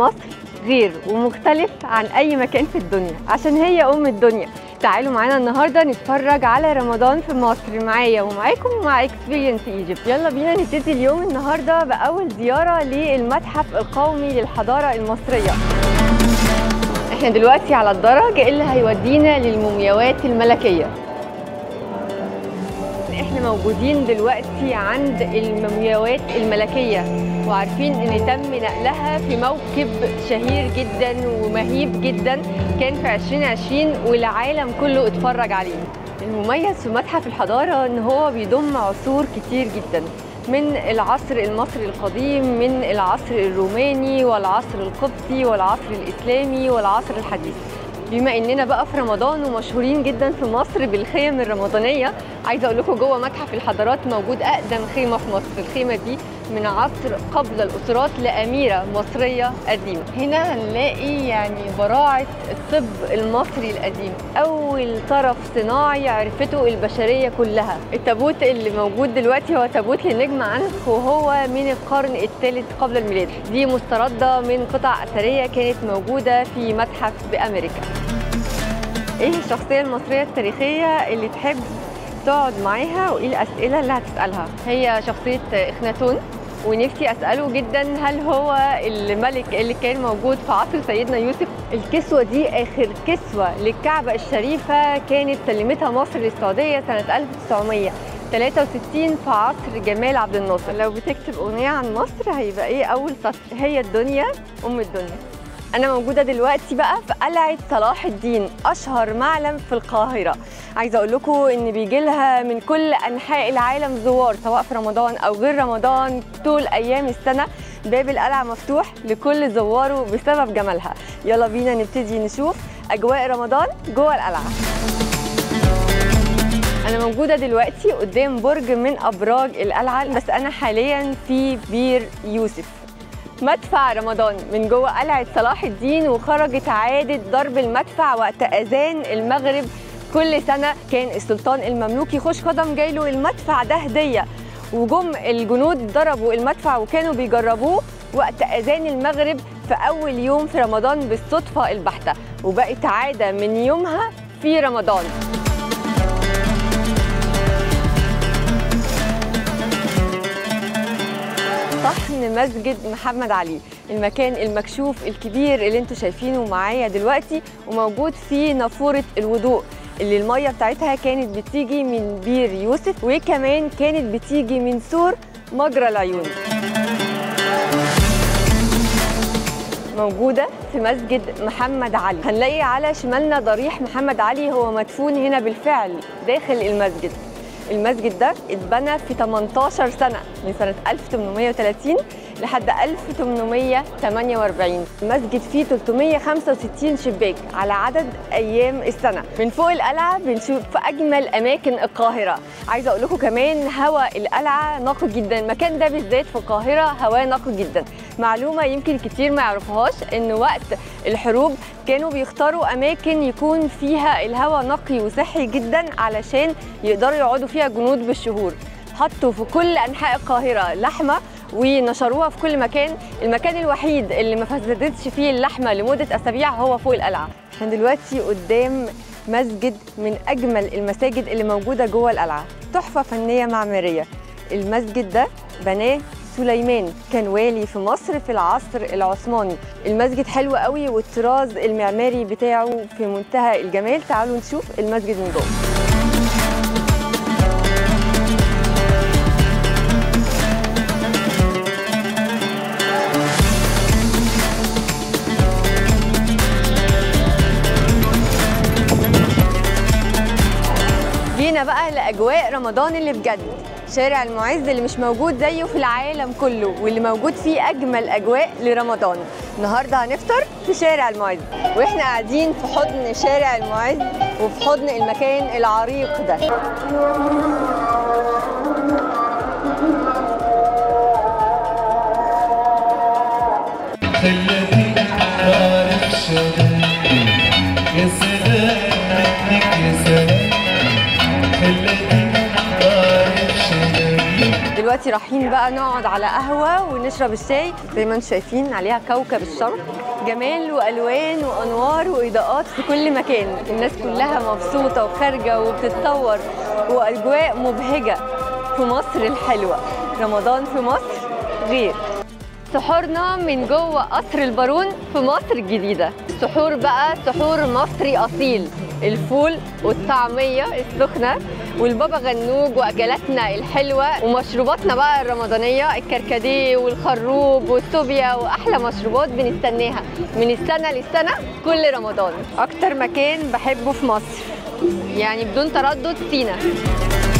مصر غير ومختلف عن اي مكان في الدنيا عشان هي ام الدنيا تعالوا معانا النهارده نتفرج على رمضان في مصر معايا ومعاكم مع اكسبيرينس ايجيبت يلا بينا نبتدي اليوم النهارده باول زياره للمتحف القومي للحضاره المصريه احنا دلوقتي على الدرج اللي هيودينا للمومياوات الملكيه احنا موجودين دلوقتي عند المومياوات الملكيه وعارفين ان تم نقلها في موكب شهير جدا ومهيب جدا كان في 2020 والعالم كله اتفرج عليه المميز في متحف الحضاره ان هو بيضم عصور كتير جدا من العصر المصري القديم من العصر الروماني والعصر القبطي والعصر الاسلامي والعصر الحديث بما اننا بقى في رمضان ومشهورين جدا في مصر بالخيم الرمضانيه عايزه اقول لكم جوه متحف الحضارات موجود اقدم خيمه في مصر الخيمه دي من عصر قبل الاسرات لاميره مصريه قديمه هنا هنلاقي يعني براعه الطب المصري القديم اول طرف صناعي عرفته البشريه كلها التابوت اللي موجود دلوقتي هو تابوت للنجم عنخ وهو من القرن الثالث قبل الميلاد دي مسترده من قطع اثريه كانت موجوده في متحف بامريكا ايه الشخصيه المصريه التاريخيه اللي تحب تقعد معاها وايه الاسئله اللي هتسالها هي شخصيه اخناتون ونفسي اساله جدا هل هو الملك اللي كان موجود في عصر سيدنا يوسف الكسوه دي اخر كسوه للكعبه الشريفه كانت سلمتها مصر للسعوديه سنه 1963 في عصر جمال عبد الناصر لو بتكتب اغنيه عن مصر هيبقى ايه اول سطر هي الدنيا ام الدنيا أنا موجودة دلوقتي بقى في قلعة صلاح الدين أشهر معلم في القاهرة عايزة أقول لكم إن بيجي لها من كل أنحاء العالم زوار سواء في رمضان أو غير رمضان طول أيام السنة باب القلعة مفتوح لكل زواره بسبب جمالها يلا بينا نبتدي نشوف أجواء رمضان جوه القلعة أنا موجودة دلوقتي قدام برج من أبراج القلعة بس أنا حاليا في بير يوسف مدفع رمضان من جوه قلعه صلاح الدين وخرجت عاده ضرب المدفع وقت اذان المغرب كل سنه كان السلطان المملوكي خوش قدم جاي له المدفع ده هديه وجم الجنود ضربوا المدفع وكانوا بيجربوه وقت اذان المغرب في اول يوم في رمضان بالصدفه البحته وبقت عاده من يومها في رمضان صحن مسجد محمد علي المكان المكشوف الكبير اللي انتوا شايفينه معايا دلوقتي وموجود فيه نافورة الوضوء اللي المية بتاعتها كانت بتيجي من بير يوسف وكمان كانت بتيجي من سور مجرى العيون موجودة في مسجد محمد علي هنلاقي على شمالنا ضريح محمد علي هو مدفون هنا بالفعل داخل المسجد المسجد ده اتبنى في 18 سنة من سنة 1830 لحد 1848 المسجد فيه 365 شباك على عدد أيام السنة من فوق القلعة بنشوف أجمل أماكن القاهرة عايزة أقول لكم كمان هواء القلعة نقي جدا المكان ده بالذات في القاهرة هواه نقي جدا معلومة يمكن كتير ما يعرفوهاش إن وقت الحروب كانوا بيختاروا أماكن يكون فيها الهواء نقي وصحي جدا علشان يقدروا يقعدوا فيها جنود بالشهور حطوا في كل أنحاء القاهرة لحمة ونشروها في كل مكان المكان الوحيد اللي ما فسدتش فيه اللحمه لمده اسابيع هو فوق القلعه احنا دلوقتي قدام مسجد من اجمل المساجد اللي موجوده جوه القلعه تحفه فنيه معماريه المسجد ده بناه سليمان كان والي في مصر في العصر العثماني المسجد حلو قوي والطراز المعماري بتاعه في منتهى الجمال تعالوا نشوف المسجد من جوه جينا بقى لاجواء رمضان اللي بجد شارع المعز اللي مش موجود زيه في العالم كله واللي موجود فيه اجمل اجواء لرمضان النهارده هنفطر في شارع المعز واحنا قاعدين في حضن شارع المعز وفي حضن المكان العريق ده خلتني أعرف شباب يا سلام منك يا سلام خلتني أعرف شباب دلوقتي رايحين بقى نقعد على قهوة ونشرب الشاي زي ما انتم شايفين عليها كوكب الشمس جمال وألوان وأنوار وإضاءات في كل مكان الناس كلها مبسوطة وخارجة وبتتصور وأجواء مبهجة في مصر الحلوة رمضان في مصر غير سحورنا من جوه قصر البارون في مصر الجديدة السحور بقى سحور مصري أصيل الفول والطعمية السخنة والبابا غنوج وأكلاتنا الحلوة ومشروباتنا بقى الرمضانية الكركديه والخروب والسوبيا وأحلى مشروبات بنستناها من السنة للسنة كل رمضان أكتر مكان بحبه في مصر يعني بدون تردد سينا